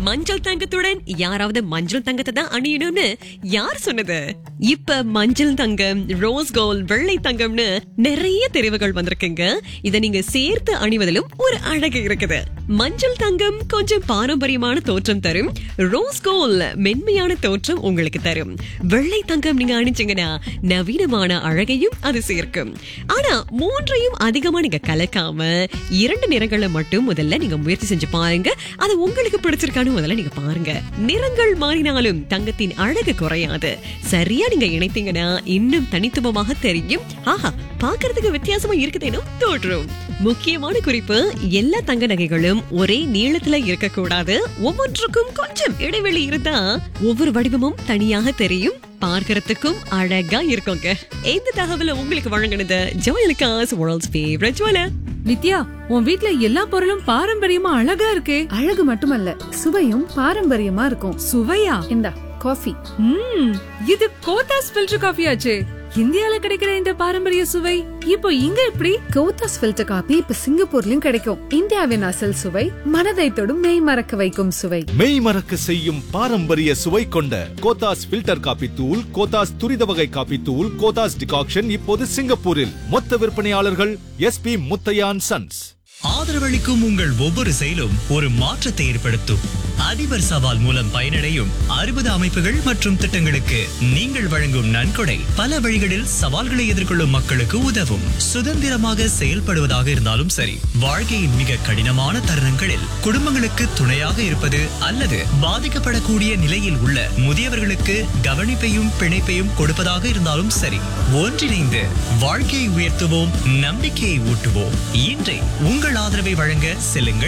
மஞ்சள் தங்கத்துடன் யாராவது மஞ்சள் தங்கத்தை தான் அணியணும்னு யார் சொன்னது இப்ப மஞ்சள் தங்கம் ரோஸ் கோல்ட் வெள்ளை தங்கம்னு நிறைய தெரிவுகள் வந்திருக்குங்க இத நீங்க சேர்த்து அணிவதிலும் ஒரு அழகு இருக்குது மஞ்சள் தங்கம் கொஞ்சம் பாரம்பரியமான தோற்றம் தரும் ரோஸ் கோல்ட் மென்மையான தோற்றம் உங்களுக்கு தரும் வெள்ளை தங்கம் நீங்க அணிச்சீங்கன்னா நவீனமான அழகையும் அது சேர்க்கும் ஆனா மூன்றையும் அதிகமா நீங்க கலக்காம இரண்டு நிறங்களை மட்டும் முதல்ல நீங்க முயற்சி செஞ்சு பாருங்க அது உங்களுக்கு பிடிச்சிருக்கான்னு முதல்ல நீங்க பாருங்க நிறங்கள் மாறினாலும் தங்கத்தின் அழகு குறையாது சரியா நீங்க இணைத்தீங்கன்னா இன்னும் தனித்துவமாக தெரியும் ஆஹா பார்க்கிறதுக்கு வித்தியாசமா இருக்குதேனும் தோற்றும் முக்கியமான குறிப்பு எல்லா தங்க நகைகளும் ஒரே நீளத்துல இருக்கக்கூடாது ஒவ்வொன்றுக்கும் கொஞ்சம் இடைவெளி இருந்தா ஒவ்வொரு வடிவமும் தனியாக தெரியும் பார்க்கறதுக்கும் அழகா இருக்குங்க இந்த தகவலை உங்களுக்கு வழங்கினது Joyalukkas world's favourite jeweller Nithya உன் வீட்ல எல்லா பொருளும் பாரம்பரியமா அழகா இருக்கே அழகு மட்டுமல்ல சுவையும் பாரம்பரியமா இருக்கும் சுவையா இந்தா காஃபி ம் இது கோத்தாஸ் ஃபில்டர் காஃபி ஆச்சே இந்தியால கிடைக்கிற இந்த பாரம்பரிய சுவை இப்போ இங்க எப்படி கோத்தாஸ் ஃபில்டர் காபி இப்ப சிங்கப்பூர்லயும் கிடைக்கும் இந்தியாவின் அசல் சுவை மனதை தொடும் மெய் மறக்க வைக்கும் சுவை மெய் மறக்க செய்யும் பாரம்பரிய சுவை கொண்ட கோத்தாஸ் ஃபில்டர் காபி தூள் கோத்தாஸ் துரித வகை காபி தூள் கோத்தாஸ் டிகாக்ஷன் இப்போது சிங்கப்பூரில் மொத்த விற்பனையாளர்கள் எஸ்பி முத்தையான் சன்ஸ் ஆதரவளிக்கும் உங்கள் ஒவ்வொரு செயலும் ஒரு மாற்றத்தை ஏற்படுத்தும் அதிபர் சவால் மூலம் பயனடையும் அறுபது அமைப்புகள் மற்றும் திட்டங்களுக்கு நீங்கள் வழங்கும் நன்கொடை பல வழிகளில் சவால்களை எதிர்கொள்ளும் மக்களுக்கு உதவும் சுதந்திரமாக செயல்படுவதாக இருந்தாலும் சரி வாழ்க்கையின் மிக கடினமான தருணங்களில் குடும்பங்களுக்கு துணையாக இருப்பது அல்லது பாதிக்கப்படக்கூடிய நிலையில் உள்ள முதியவர்களுக்கு கவனிப்பையும் பிணைப்பையும் கொடுப்பதாக இருந்தாலும் சரி ஒன்றிணைந்து வாழ்க்கையை உயர்த்துவோம் நம்பிக்கையை ஊட்டுவோம் இன்றை உங்கள் ஆதரவை வழங்க செல்லுங்கள்